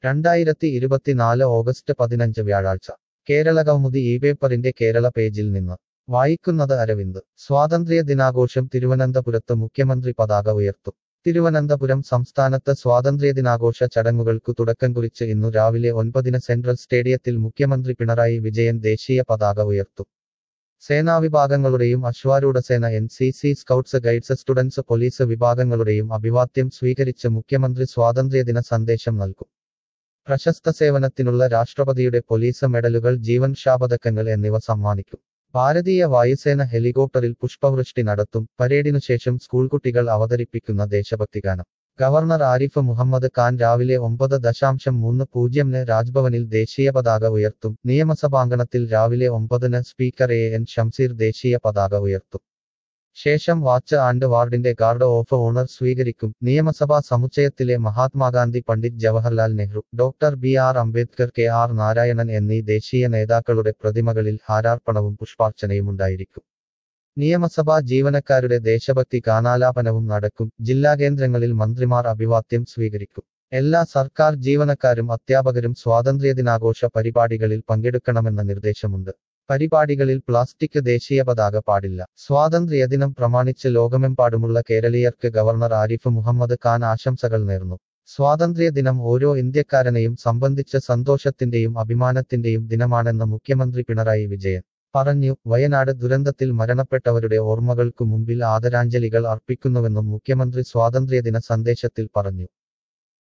രണ്ടായിരത്തി ഇരുപത്തിനാല് ഓഗസ്റ്റ് പതിനഞ്ച് വ്യാഴാഴ്ച കേരള കൗമുദി ഈ പേപ്പറിന്റെ കേരള പേജിൽ നിന്ന് വായിക്കുന്നത് അരവിന്ദ് സ്വാതന്ത്ര്യ ദിനാഘോഷം തിരുവനന്തപുരത്ത് മുഖ്യമന്ത്രി പതാക ഉയർത്തും തിരുവനന്തപുരം സംസ്ഥാനത്ത് സ്വാതന്ത്ര്യദിനാഘോഷ ചടങ്ങുകൾക്കു തുടക്കം കുറിച്ച് ഇന്നു രാവിലെ ഒൻപതിന് സെൻട്രൽ സ്റ്റേഡിയത്തിൽ മുഖ്യമന്ത്രി പിണറായി വിജയൻ ദേശീയ പതാക ഉയർത്തും സേനാവിഭാഗങ്ങളുടെയും അശ്വാരൂഢസേന N C C scouts guides students police വിഭാഗങ്ങളുടെയും അഭിവാദ്യം സ്വീകരിച്ച് മുഖ്യമന്ത്രി സ്വാതന്ത്ര്യദിന സന്ദേശം നൽകും പ്രശസ്ത സേവനത്തിനുള്ള രാഷ്ട്രപതിയുടെ പോലീസ് മെഡലുകൾ ജീവൻ ശാപതക്കങ്ങൾ എന്നിവ സമ്മാനിക്കും ഭാരതീയ വായുസേന ഹെലികോപ്റ്ററിൽ പുഷ്പവൃഷ്ടി നടത്തും പരേഡിനുശേഷം സ്കൂൾ കുട്ടികൾ അവതരിപ്പിക്കുന്ന ദേശഭക്തിഗാനം ഗവർണർ ആരിഫ് മുഹമ്മദ് ഖാൻ രാവിലെ ഒമ്പത് ദശാംശം മൂന്ന് പൂജ്യമിന് രാജ്ഭവനിൽ ദേശീയ പതാക ഉയർത്തും നിയമസഭാംഗണത്തിൽ രാവിലെ ഒമ്പതിന് സ്പീക്കർ എ എൻ ഷംസീർ ദേശീയ പതാക ഉയർത്തും ശേഷം വാച്ച് ആൻഡ് വാർഡിന്റെ ഗാർഡ് ഓഫ് ഓണർ സ്വീകരിക്കും നിയമസഭാ സമുച്ചയത്തിലെ Mahatma Gandhi Pandit Jawaharlal Nehru doctor B R Ambedkar K R Narayanan എന്നീ ദേശീയ നേതാക്കളുടെ പ്രതിമകളിൽ ഹാരാർപ്പണവും പുഷ്പാർച്ചനയുമുണ്ടായിരിക്കും നിയമസഭാ ജീവനക്കാരുടെ ദേശഭക്തി ഗാനാലാപനവും നടക്കും ജില്ലാ കേന്ദ്രങ്ങളിൽ മന്ത്രിമാർ അഭിവാദ്യം സ്വീകരിക്കും എല്ലാ സർക്കാർ ജീവനക്കാരും അധ്യാപകരും സ്വാതന്ത്ര്യദിനാഘോഷ പരിപാടികളിൽ പങ്കെടുക്കണമെന്ന നിർദ്ദേശമുണ്ട് പരിപാടികളിൽ പ്ലാസ്റ്റിക് ദേശീയ പതാക പാടില്ല സ്വാതന്ത്ര്യദിനം പ്രമാണിച്ച് ലോകമെമ്പാടുമുള്ള കേരളീയർക്ക് ഗവർണർ ആരിഫ് മുഹമ്മദ് ഖാൻ ആശംസകൾ നേർന്നു സ്വാതന്ത്ര്യദിനം ഓരോ ഇന്ത്യക്കാരനെയും സംബന്ധിച്ച സന്തോഷത്തിന്റെയും അഭിമാനത്തിന്റെയും ദിനമാണെന്ന് മുഖ്യമന്ത്രി പിണറായി വിജയൻ പറഞ്ഞു വയനാട് ദുരന്തത്തിൽ മരണപ്പെട്ടവരുടെ ഓർമ്മകൾക്കു മുമ്പിൽ ആദരാഞ്ജലികൾ അർപ്പിക്കുന്നുവെന്നും മുഖ്യമന്ത്രി സ്വാതന്ത്ര്യദിന സന്ദേശത്തിൽ പറഞ്ഞു